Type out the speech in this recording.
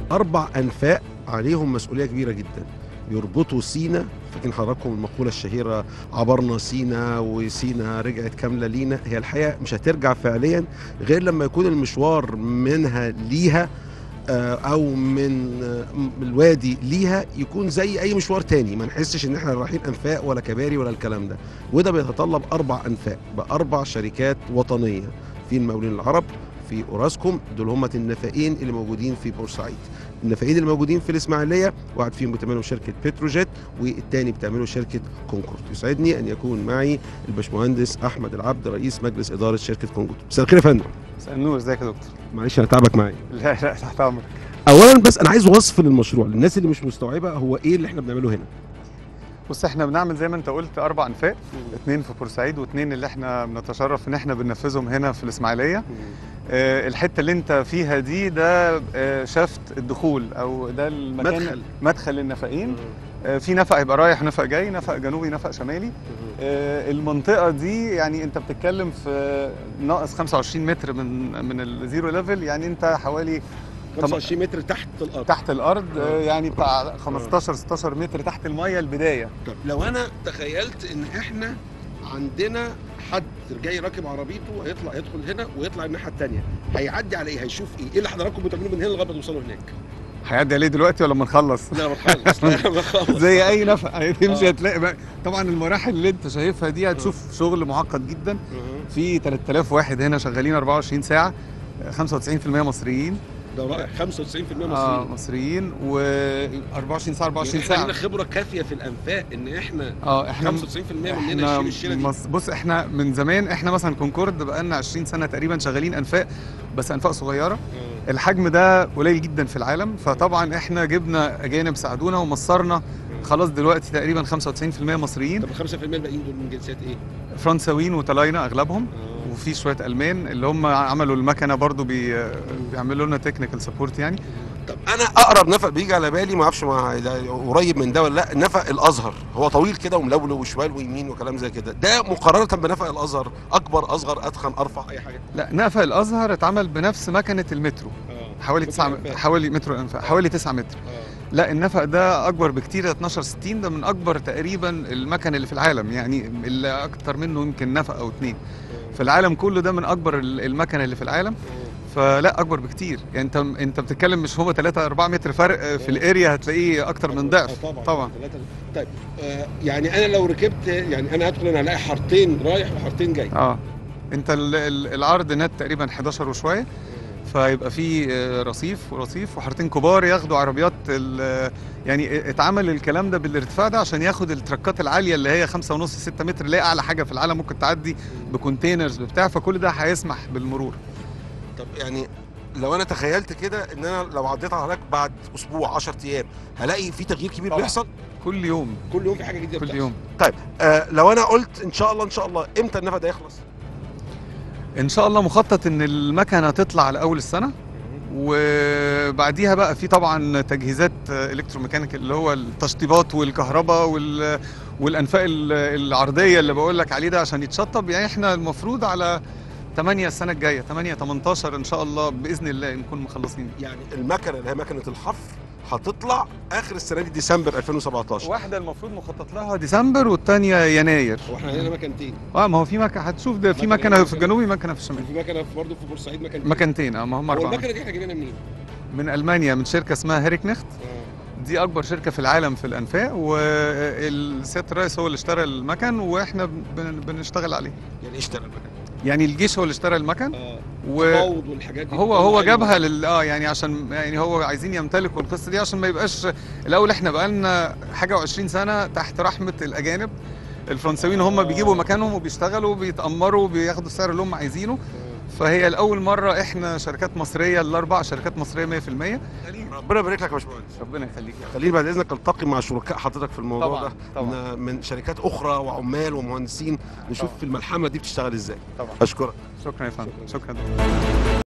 اربع انفاق عليهم مسؤوليه كبيره جدا يربطوا سينا فاكرين حضراتكم المقوله الشهيره عبرنا سينا وسينا رجعت كامله لينا هي الحقيقه مش هترجع فعليا غير لما يكون المشوار منها ليها آه، او من آه، الوادي ليها يكون زي اي مشوار تاني ما نحسش ان احنا رايحين انفاق ولا كباري ولا الكلام ده وده بيتطلب اربع انفاق باربع شركات وطنيه في المقاولين العرب في اوراسكوم دول هم النفقين اللي موجودين في بورسعيد النفقين اللي موجودين في الاسماعيليه واحد فيهم بتعمله شركه بتروجيت والتاني بتعمله شركه كونكورد يسعدني ان يكون معي الباشمهندس احمد العبد رئيس مجلس اداره شركه كونكورد مساء الخير يا فندم مساء النور ازيك يا دكتور معلش انا تعبك معايا لا لا تحت امرك اولا بس انا عايز وصف للمشروع للناس اللي مش مستوعبه هو ايه اللي احنا بنعمله هنا بص احنا بنعمل زي ما انت قلت اربع انفاق اثنين في بورسعيد واثنين اللي احنا بنتشرف ان احنا بننفذهم هنا في الاسماعيليه آه، الحته اللي انت فيها دي ده آه، شفت الدخول او ده المكان مدخل. مدخل للنفقين آه، في نفق هيبقى رايح نفق جاي نفق جنوبي نفق شمالي آه، المنطقه دي يعني انت بتتكلم في ناقص 25 متر من من الزيرو ليفل يعني انت حوالي 25 متر تحت الارض تحت الارض آه، يعني بتاع 15 16 متر تحت الميه البدايه طب لو انا تخيلت ان احنا عندنا حد جاي راكب عربيته هيطلع يدخل هنا ويطلع الناحيه الثانيه هيعدي على ايه هيشوف ايه ايه اللي حضراتكم بتعملوه من هنا لغايه ما توصلوا هناك هيعدي عليه دلوقتي ولا لما نخلص لا ما تخلص لا ما تخلص زي اي نفق هتمشي آه. هتلاقي بقى طبعا المراحل اللي انت شايفها دي هتشوف شغل معقد جدا في 3000 واحد هنا شغالين 24 ساعه 95% مصريين ده رائع 95% مصريين اه مصريين و 24 ساعه 24 احنا عندنا ساعه خبره كافيه في الانفاق ان احنا اه احنا 95% مننا احنا يشيل الشيله دي مص- بص احنا من زمان احنا مثلا كونكورد بقالنا 20 سنه تقريبا شغالين انفاق بس انفاق صغيره الحجم ده قليل جدا في العالم فطبعا احنا جبنا اجانب ساعدونا ومصرنا خلاص دلوقتي تقريبا 95% مصريين طب ال 5% الباقيين دول من جنسيات ايه؟ فرنساويين وطلاينه اغلبهم وفي شويه المان اللي هم عملوا المكنه برضو بي بيعملوا لنا تكنيكال سبورت يعني طب انا اقرب نفق بيجي على بالي ما اعرفش ما ده قريب من ده ولا لا نفق الازهر هو طويل كده وملولو وشمال ويمين وكلام زي كده ده مقارنه بنفق الازهر اكبر اصغر اتخن ارفع اي حاجه لا نفق الازهر اتعمل بنفس مكنه المترو حوالي 9 حوالي مترو الانفاق حوالي 9 متر لا النفق ده اكبر بكتير ده 12 60 ده من اكبر تقريبا المكن اللي في العالم يعني اللي اكتر منه يمكن نفق او اتنين في العالم كله ده من اكبر ال- المكن اللي في العالم فلا اكبر بكتير يعني انت انت بتتكلم مش هو 3 4 متر فرق في الاريا هتلاقيه اكتر من ضعف طبعا طبعا ثلاثة- طيب آه يعني انا لو ركبت يعني انا هدخل انا هلاقي حارتين رايح وحارتين جاي اه انت ال- ال- العرض نت تقريبا 11 وشويه فيبقى في آه، رصيف ورصيف وحارتين كبار ياخدوا عربيات ال- يعني اتعمل الكلام ده بالارتفاع ده عشان ياخد التركات العاليه اللي هي 5 ونص 6 متر اللي هي اعلى حاجه في العالم ممكن تعدي بكونتينرز بتاع فكل ده هيسمح بالمرور طب يعني لو انا تخيلت كده ان انا لو عديت على هناك بعد اسبوع 10 ايام هلاقي في تغيير كبير طبعا. بيحصل كل يوم كل يوم في حاجه جديده كل بتحصل. يوم طيب آه لو انا قلت ان شاء الله ان شاء الله امتى النفق ده يخلص ان شاء الله مخطط ان المكنه تطلع على اول السنه وبعديها بقى في طبعا تجهيزات الكتروميكانيكال اللي هو التشطيبات والكهرباء وال والانفاق ال- العرضيه اللي بقول لك عليه ده عشان يتشطب يعني احنا المفروض على 8 السنه الجايه 8 18 ان شاء الله باذن الله نكون مخلصين يعني المكنه اللي هي مكنه الحفر هتطلع اخر السنه دي ديسمبر 2017 واحده المفروض مخطط لها ديسمبر والثانيه يناير هو احنا عندنا مكنتين اه ما هو في مكنه هتشوف ده في مكنة مكنه إيه؟ في الجنوبي مكنه في الشمال في مكنه برضه في بورسعيد مكنتين مكنتين اه ما هم هو اربعه المكنه دي احنا جايبينها منين؟ من المانيا من شركه اسمها هيريكنخت دي اكبر شركه في العالم في الانفاق والسياده الرئيس هو اللي اشترى المكن واحنا بن- بنشتغل عليه يعني ايه اشترى المكنه؟ يعني الجيش هو اللي اشترى المكن اه وهو تفاوض والحاجات دي هو بتطلع جابها عينه. لل اه يعني عشان يعني هو عايزين يمتلكوا القصه دي عشان ما يبقاش الاول احنا بقالنا حاجه و20 سنه تحت رحمه الاجانب الفرنساويين هم بيجيبوا مكانهم وبيشتغلوا وبيتامروا وبياخدوا السعر اللي هم عايزينه فهي لاول مره احنا شركات مصريه الاربع شركات مصريه 100% ربنا يبارك لك يا باشمهندس ربنا يخليك خليني بعد اذنك التقي مع شركاء حضرتك في الموضوع طبعا ده طبعا من- من شركات اخرى وعمال ومهندسين نشوف طبعا. في الملحمه دي بتشتغل ازاي طبعا اشكرك شكرا يا فندم شكرا